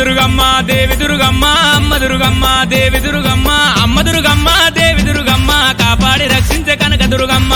దుర్గమ్మ దేవి దుర్గమ్మ అమ్మ దుర్గమ్మ దేవి దుర్గమ్మ అమ్మ దుర్గమ్మ దేవి దుర్గమ్మ కాపాడి రక్షించే కనక దుర్గమ్మ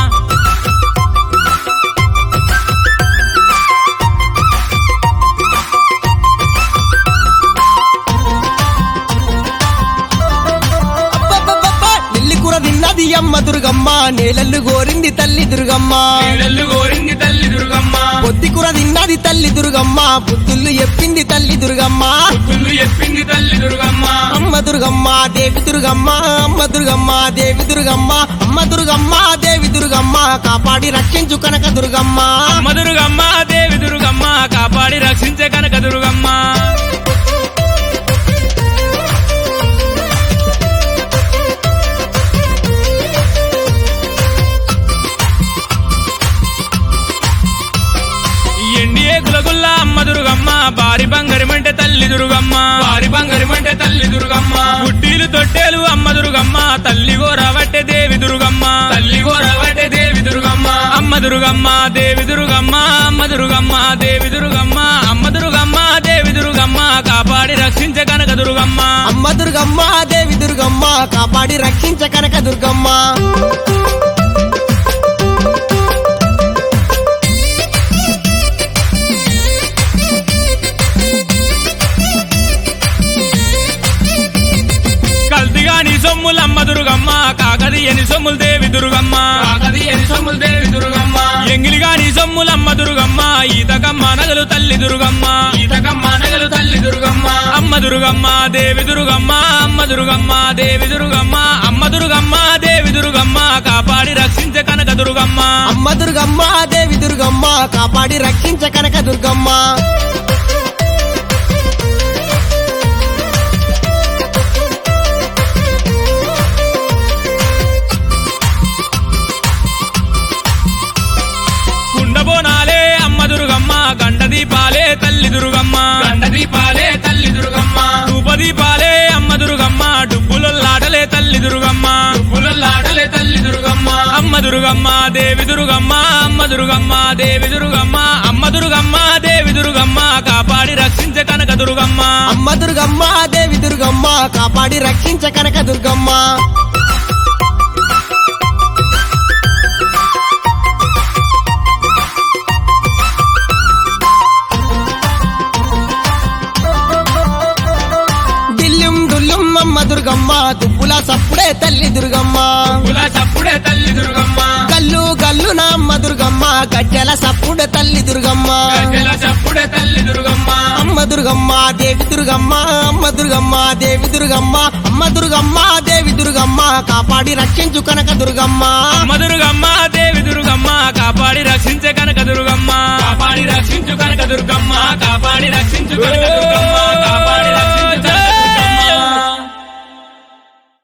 అబ్బబ్బబ్బబ్బా! నెల్లి కూర తిన్నది అమ్మ దుర్గమ్మ నేలల్లు గోరింది తల్లి దుర్గమ్మ నీళ్ళల్లు కోరింది తల్లి దుర్గమ్మ పొత్తి కూర తిన్నది తల్లి దుర్గమ్మ బుద్ధుళ్ళు ఎప్పింది తల్లి దుర్గమ్మ పుల్లు చెప్పింది తల్లి దుర్గమ్మ అమ్మ దుర్గమ్మ దేవి దుర్గమ్మ అమ్మ దుర్గమ్మ దేవి దుర్గమ్మ అమ్మ దుర్గమ్మ దేవి దుర్గమ్మ కాపాడి రక్షించు కనక దుర్గమ్మ అమ్మ దుర్గమ్మ దేవి దుర్గమ్మ కాపాడి రక్షించే కనక దుర్గమ్మ ఎండియే గులగుల్ల అమ్మ దుర్గమ్మ బారి బంగారమంటే తల్లి దుర్గమ్మ బారి బంగారమంటే తల్లి దుర్గమ్మ గుడ్డీలు తొట్టేలు అమ్మ దుర్గమ్మ తల్లి గోరవట్టే దేవి దుర్గమ్మ తల్లి గోరవట్టే దేవి దుర్గమ్మ అమ్మ దుర్గమ్మ దేవి దుర్గమ్మ అమ్మ దుర్గమ్మ దేవి దుర్గమ్మ అమ్మ దుర్గమ్మ దేవి దుర్గమ్మ కాపాడి రక్షించే కనక దుర్గమ్మ అమ్మ దుర్గమ్మ దేవి దుర్గమ్మ కాపాడి రక్షించ కనక దుర్గమ్మ కల్తిగా నీ సొమ్ములు అమ్మ దుర్గమ్మ కాకది ఎని సొమ్ములు దేవి దుర్గమ్మ కాకది ఎని సొమ్ములు దేవి దుర్గమ్మ ఎంగిలిగా నీ సొమ్ములు అమ్మ దుర్గమ్మ ఈతకమ్మ నగలు తల్లి దుర్గమ్మ ఈతకమ్మ నగలు తల్లి దుర్గమ్మ అమ్మ దుర్గమ్మ దేవి దుర్గమ్మ అమ్మ దుర్గమ్మ దేవి దుర్గమ్మ అమ్మ దుర్గమ్మ దేవి దుర్గమ్మ కాపాడి రక్షించే కనక దుర్గమ్మ అమ్మ దుర్గమ్మ దేవి దుర్గమ్మ కాపాడి రక్షించ కనక దుర్గమ్మ కుండబోనాలే అమ్మ దుర్గమ్మ గండ దీపాలే తల్లి దుర్గమ్మ గండ దీపాలే తల్లి దుర్గమ్మ ధూప దీపాలే అమ్మ దుర్గమ్మ డుబ్బులలాటలే తల్లి దుర్గమ్మ డుబ్బులలాటలే తల్లి దుర్గమ్మ అమ్మ దుర్గమ్మ దేవి దుర్గమ్మ అమ్మ దుర్గమ్మ దేవి దుర్గమ్మ అమ్మ దుర్గమ్మ దేవి దుర్గమ్మ కాపాడి రక్షించే కనక దుర్గమ్మ అమ్మ దుర్గమ్మ దేవి దుర్గమ్మ కాపాడి రక్షించ కనక దుర్గమ్మ దిల్లుం దుల్లుం అమ్మ దుర్గమ్మ దుప్పుల సప్పుడే తల్లి దుర్గమ్మ కుల చప్పుడే తల్లి దుర్గమ్మ గల్లు గల్లు నా అమ్మ దుర్గమ్మ గజ్జల సప్పుడే తల్లి దుర్గమ్మ గజ్జెల చప్పుడే తల్లి దుర్గమ్మ అమ్మ దుర్గమ్మ దేవి దుర్గమ్మ అమ్మ దుర్గమ్మ దేవి దుర్గమ్మ అమ్మ దుర్గమ్మ దేవి దుర్గమ్మ కాపాడి రక్షించు కనక దుర్గమ్మ అమ్మ దుర్గమ్మ దేవి దుర్గమ్మ కాపాడి రక్షించే కనక దుర్గమ్మ కాపాడి రక్షించు కనక దుర్గమ్మ కాపాడి రక్షించు కనక దుర్గమ్మ